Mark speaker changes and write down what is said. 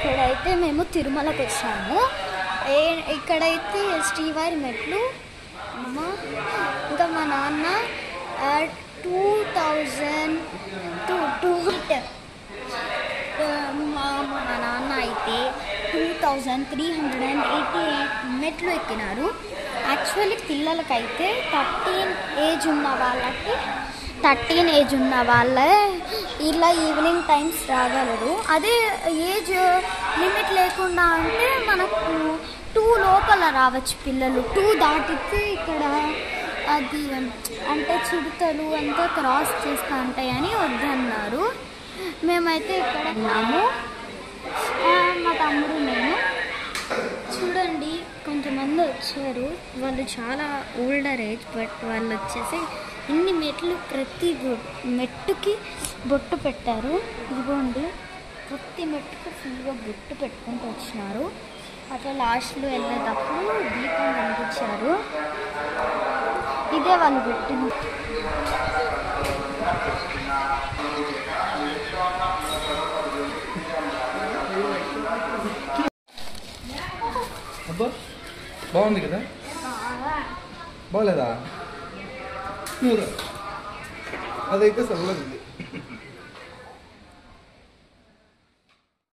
Speaker 1: ఇక్కడైతే మేము తిరుమలకు వచ్చాము ఏ ఇక్కడైతే శ్రీవారి మెట్లు అమ్మ ఇంకా మా నాన్న టూ థౌజండ్ టూ టూ మా మా నాన్న అయితే two thousand three hundred and eighty eight మెట్లు ఎక్కినారు యాక్చువల్లీ పిల్లలకైతే థర్టీన్ ఏజ్ ఉన్న వాళ్ళకి థర్టీన్ ఏజ్ ఉన్న వాళ్ళే ఇలా ఈవినింగ్ టైమ్స్ రాగలరు అదే ఏజ్ లిమిట్ లేకుండా అంటే మనకు టూ లోపల రావచ్చు పిల్లలు టూ దాటితే ఇక్కడ అది అంటే చిరుతలు అంతా క్రాస్ చేస్తూ ఉంటాయని వద్దన్నారు మేమైతే ఇక్కడ ఉన్నాము ఆ, మా తమ్ముడు నేను చూడండి కొంతమంది వచ్చారు వాళ్ళు చాలా ఓల్డర్ ఏజ్ బట్ వాళ్ళు వచ్చేసి ఇన్ని మెట్లు ప్రతి బొ- మెట్టుకి బొట్టు పెట్టారు ఇదిగోండి ప్రతి మెట్టుకు ఫుల్గా బొట్టు పెట్టుకుంటూ వచ్చినారు అట్లా లాస్ట్లో వెళ్ళేటప్పుడు దీపం కనిపించారు ఇదే వాళ్ళు పెట్టింది
Speaker 2: అబ్బా బాగుంది కదా బాగలేదా మూడు అదైతే చల్లది